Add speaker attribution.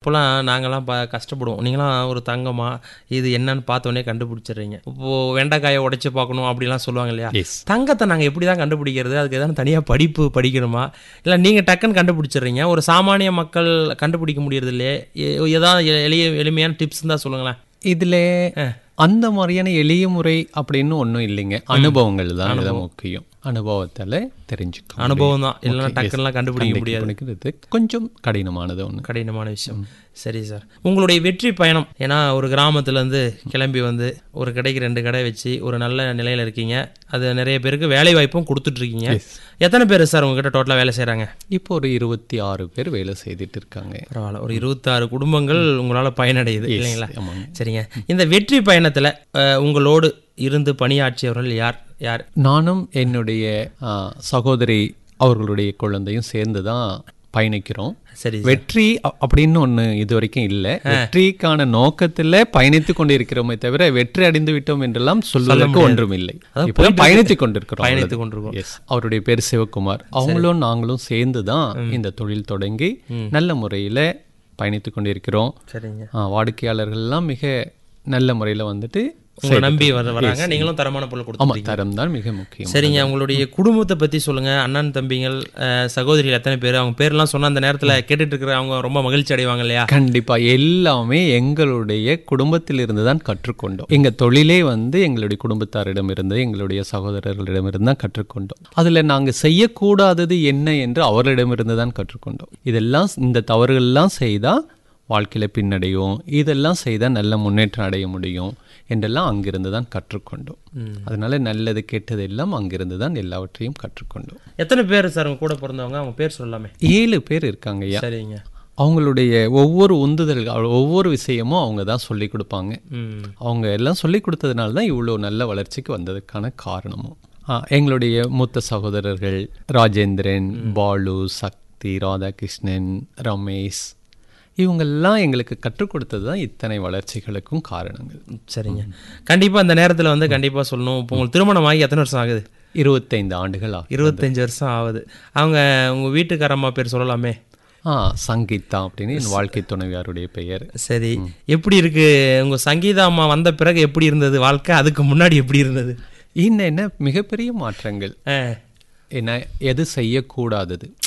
Speaker 1: இப்போலாம் நாங்கள்லாம் ப கஷ்டப்படுவோம் நீங்களாம் ஒரு தங்கமா இது என்னன்னு பார்த்தோன்னே கண்டுபிடிச்சிடுறீங்க இப்போது வெண்டைக்காயை உடைச்சு பார்க்கணும் அப்படிலாம் சொல்லுவாங்க இல்லையா
Speaker 2: எஸ்
Speaker 1: தங்கத்தை நாங்கள் எப்படி தான் கண்டுபிடிக்கிறது அதுக்கு எதாவது தனியாக படிப்பு படிக்கணுமா இல்லை நீங்கள் டக்குன்னு கண்டுபிடிச்சிடுறீங்க ஒரு சாமானிய மக்கள் கண்டுபிடிக்க முடியறது இல்லையே எ- ஏதாவது எ- எளிய எளிமையான டிப்ஸ் தான் சொல்லுங்களேன்
Speaker 2: இதில் அந்த மாதிரியான எளிய முறை அப்படின்னு ஒன்றும் இல்லைங்க அனுபவங்கள் தான் இதை முக்கியம் அனுபவத்தில் தெரிஞ்சுக்கலாம்
Speaker 1: அனுபவம் தான் இல்லைன்னா டக்குன்னுலாம் கண்டுபிடிக்க முடியாது
Speaker 2: முடியாது கொஞ்சம் கடினமானது ஒன்று
Speaker 1: கடினமான விஷயம் சரி சார் உங்களுடைய வெற்றி பயணம் ஏன்னா ஒரு கிராமத்துலேருந்து கிளம்பி வந்து ஒரு கடைக்கு ரெண்டு கடை வச்சு ஒரு நல்ல நிலையில் இருக்கீங்க அது நிறைய பேருக்கு வேலை வாய்ப்பும் கொடுத்துட்ருக்கீங்க எத்தனை பேர் சார் உங்ககிட்ட டோட்டலாக வேலை செய்கிறாங்க
Speaker 2: இப்போ ஒரு இருபத்தி ஆறு பேர் வேலை செய்துட்டு இருக்காங்க
Speaker 1: பரவாயில்ல ஒரு இருபத்தாறு குடும்பங்கள் உங்களால் பயனடையுது இல்லைங்களா
Speaker 2: ஆமாங்க
Speaker 1: சரிங்க இந்த வெற்றி பயணத்தில் உங்களோடு இருந்து பணியாற்றியவர்கள் யார் யார்
Speaker 2: நானும் என்னுடைய ஆ, சகோதரி அவர்களுடைய குழந்தையும் சேர்ந்து தான் பயணிக்கிறோம்
Speaker 1: சரி
Speaker 2: வெற்றி அ- அப்படின்னு ஒண்ணு இது வரைக்கும் இல்லை வெற்றிக்கான நோக்கத்துல பயணித்து கொண்டு இருக்கிறோமே தவிர வெற்றி அடைந்து விட்டோம் என்றெல்லாம் சொல்வதற்கு ஒன்றும் இல்லை இப்போ பயணித்து கொண்டிருக்கிறோம்
Speaker 1: பயணித்து கொண்டிருக்கோம்
Speaker 2: எஸ் அவருடைய பேர் சிவகுமார் அவங்களும் நாங்களும் சேர்ந்து தான் இந்த தொழில் தொடங்கி நல்ல முறையில பயணித்து கொண்டிருக்கிறோம்
Speaker 1: சரிங்க
Speaker 2: ஆ, வாடிக்கையாளர்கள்லாம் மிக நல்ல முறையில வந்துட்டு
Speaker 1: உங்களை நம்பி வர வராங்க நீங்களும் தரமான பொருள்
Speaker 2: ஆமா
Speaker 1: கொடுத்து
Speaker 2: தரம் தான் மிக முக்கியம்
Speaker 1: சரிங்க உங்களுடைய குடும்பத்தை பற்றி சொல்லுங்க அண்ணன் தம்பிகள் அஹ், சகோதரிகள் எத்தனை பேர் அவங்க பேர்லாம் சொன்ன அந்த நேரத்தில் கேட்டுட்டு இருக்கிற அவங்க ரொம்ப மகிழ்ச்சி அடைவாங்க இல்லையா
Speaker 2: கண்டிப்பா எல்லாமே எங்களுடைய குடும்பத்திலிருந்து தான் கற்றுக்கொண்டோம் எங்க தொழிலே வந்து எங்களுடைய குடும்பத்தாரிடமிருந்து எங்களுடைய சகோதரர்களிடமிருந்து தான் கற்றுக்கொண்டோம் அதுல நாங்க செய்யக்கூடாதது என்ன என்று அவர்களிடமிருந்து தான் கற்றுக்கொண்டோம் இதெல்லாம் இந்த தவறுகள்லாம் செய்தா வாழ்க்கையில பின்னடையும் இதெல்லாம் செய்தா நல்ல முன்னேற்றம் அடைய முடியும் என்றெல்லாம் அங்கிருந்து தான் கற்றுக்கொண்டோம் அதனால நல்லது கெட்டது எல்லாம் அங்கிருந்து தான் எல்லாவற்றையும் கற்றுக்கொண்டோம்
Speaker 1: எத்தனை பேர் சார் உங்க கூட பிறந்தவங்க அவங்க பேர் சொல்லலாமே
Speaker 2: ஏழு பேர் இருக்காங்க ஐயா
Speaker 1: சரிங்க
Speaker 2: அவங்களுடைய ஒவ்வொரு உந்துதல் ஒவ்வொரு விஷயமும் அவங்க தான் சொல்லி கொடுப்பாங்க
Speaker 1: ம்
Speaker 2: அவங்க எல்லாம் சொல்லி கொடுத்ததுனால தான் இவ்வளோ நல்ல வளர்ச்சிக்கு வந்ததுக்கான காரணமும் ஆ, எங்களுடைய மூத்த சகோதரர்கள் ராஜேந்திரன் பாலு சக்தி ராதாகிருஷ்ணன் ரமேஷ் இவங்கெல்லாம் எங்களுக்கு கற்றுக் கொடுத்தது தான் இத்தனை வளர்ச்சிகளுக்கும் காரணங்கள்
Speaker 1: சரிங்க கண்டிப்பா அந்த நேரத்தில் வந்து கண்டிப்பா சொல்லணும் இப்போ உங்களுக்கு திருமணம் ஆகி எத்தனை வருஷம் ஆகுது
Speaker 2: இருபத்தைந்து ஆண்டுகள் ஆகும்
Speaker 1: இருபத்தஞ்சு வருஷம் ஆகுது அவங்க உங்க வீட்டுக்காரம்மா பேர் சொல்லலாமே
Speaker 2: ஆ சங்கீதா அப்படின்னு என் வாழ்க்கை துணைவியாருடைய பெயர்
Speaker 1: சரி எப்படி இருக்கு உங்க சங்கீதா அம்மா வந்த பிறகு எப்படி இருந்தது வாழ்க்கை அதுக்கு முன்னாடி எப்படி இருந்தது
Speaker 2: இன்னும் என்ன மிகப்பெரிய மாற்றங்கள்
Speaker 1: ஆ
Speaker 2: என்ன எது செய்யக்கூடாதது